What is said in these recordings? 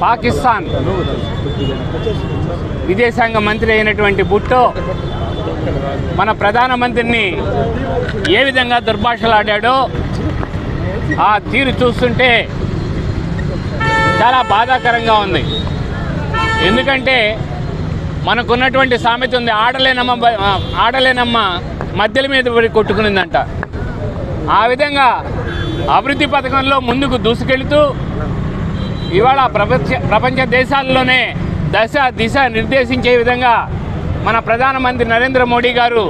పాకిస్తాన్ విదేశాంగ మంత్రి అయినటువంటి బుట్టో మన ప్రధానమంత్రిని ఏ విధంగా దుర్భాషలాడాడో ఆ తీరు చూస్తుంటే చాలా బాధాకరంగా ఉంది ఎందుకంటే మనకున్నటువంటి సామెత ఉంది ఆడలేనమ్మ బ- ఆ, ఆడలేనమ్మ మధ్యల మీద పడి కొట్టుకునిందంట ఆ విధంగా అభివృద్ధి పథకంలో ముందుకు దూసుకెళ్తూ ఇవాళ ప్రపంచ ప్రపంచ దేశాల్లోనే దశ దిశ నిర్దేశించే విధంగా మన ప్రధానమంత్రి నరేంద్ర మోడీ గారు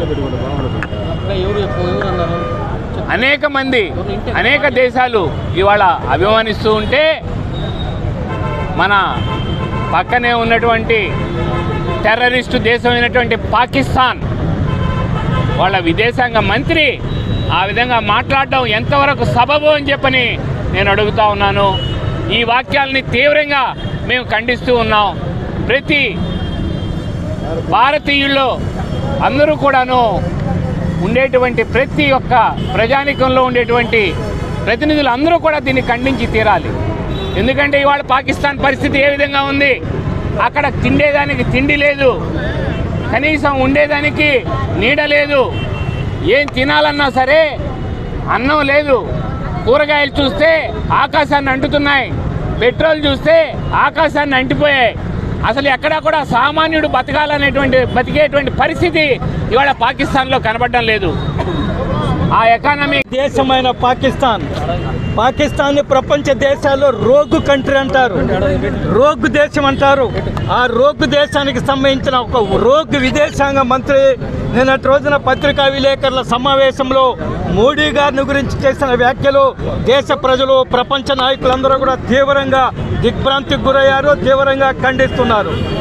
అనేక మంది అనేక దేశాలు ఇవాళ అభిమానిస్తూ ఉంటే మన పక్కనే ఉన్నటువంటి టెర్రరిస్టు దేశమైనటువంటి పాకిస్తాన్ వాళ్ళ విదేశాంగ మంత్రి ఆ విధంగా మాట్లాడడం ఎంతవరకు సబబు అని చెప్పని నేను అడుగుతా ఉన్నాను ఈ వాక్యాలని తీవ్రంగా మేము ఖండిస్తూ ఉన్నాం ప్రతి భారతీయుల్లో అందరూ కూడాను ఉండేటువంటి ప్రతి ఒక్క ప్రజానికంలో ఉండేటువంటి ప్రతినిధులు అందరూ కూడా దీన్ని ఖండించి తీరాలి ఎందుకంటే ఇవాళ పాకిస్తాన్ పరిస్థితి ఏ విధంగా ఉంది అక్కడ తిండేదానికి తిండి లేదు కనీసం ఉండేదానికి నీడ లేదు ఏం తినాలన్నా సరే అన్నం లేదు కూరగాయలు చూస్తే ఆకాశాన్ని అంటుతున్నాయి పెట్రోల్ చూస్తే ఆకాశాన్ని అంటిపోయాయి అసలు ఎక్కడా కూడా సామాన్యుడు బతకాలనేటువంటి బతికేటువంటి పరిస్థితి ఇవాళ పాకిస్తాన్లో కనబడడం లేదు ఆ ఎకానమీ దేశమైన పాకిస్తాన్ పాకిస్తాన్ ప్రపంచ దేశాల్లో రోగు కంట్రీ అంటారు రోగు దేశం అంటారు ఆ రోగు దేశానికి సంబంధించిన ఒక రోగు విదేశాంగ మంత్రి నిన్నటి రోజున పత్రికా విలేకరుల సమావేశంలో మోడీ గారిని గురించి చేసిన వ్యాఖ్యలు దేశ ప్రజలు ప్రపంచ నాయకులందరూ కూడా తీవ్రంగా దిగ్భ్రాంతికి గురయ్యారు తీవ్రంగా ఖండిస్తున్నారు